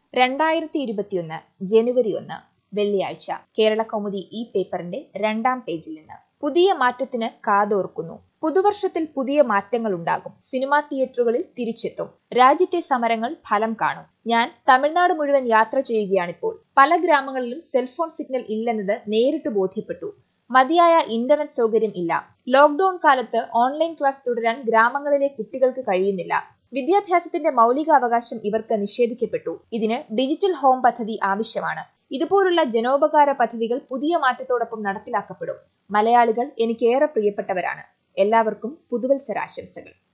രണ്ടായിരത്തി ഇരുപത്തിയൊന്ന് ജനുവരി ഒന്ന് വെള്ളിയാഴ്ച കേരള കൗമുദി ഈ പേപ്പറിന്റെ രണ്ടാം പേജിൽ നിന്ന് പുതിയ മാറ്റത്തിന് കാതോർക്കുന്നു പുതുവർഷത്തിൽ പുതിയ മാറ്റങ്ങൾ ഉണ്ടാകും സിനിമാ തിയേറ്ററുകളിൽ തിരിച്ചെത്തും രാജ്യത്തെ സമരങ്ങൾ ഫലം കാണും ഞാൻ തമിഴ്നാട് മുഴുവൻ യാത്ര ചെയ്യുകയാണിപ്പോൾ പല ഗ്രാമങ്ങളിലും സെൽഫോൺ സിഗ്നൽ ഇല്ലെന്നത് നേരിട്ട് ബോധ്യപ്പെട്ടു മതിയായ ഇന്റർനെറ്റ് സൗകര്യം ഇല്ല ലോക്ഡൌൺ കാലത്ത് ഓൺലൈൻ ക്ലാസ് തുടരാൻ ഗ്രാമങ്ങളിലെ കുട്ടികൾക്ക് കഴിയുന്നില്ല വിദ്യാഭ്യാസത്തിന്റെ മൗലികാവകാശം ഇവർക്ക് നിഷേധിക്കപ്പെട്ടു ഇതിന് ഡിജിറ്റൽ ഹോം പദ്ധതി ആവശ്യമാണ് ഇതുപോലുള്ള ജനോപകാര പദ്ധതികൾ പുതിയ മാറ്റത്തോടൊപ്പം നടപ്പിലാക്കപ്പെടും മലയാളികൾ എനിക്കേറെ പ്രിയപ്പെട്ടവരാണ് എല്ലാവർക്കും പുതുവത്സരാശംസകൾ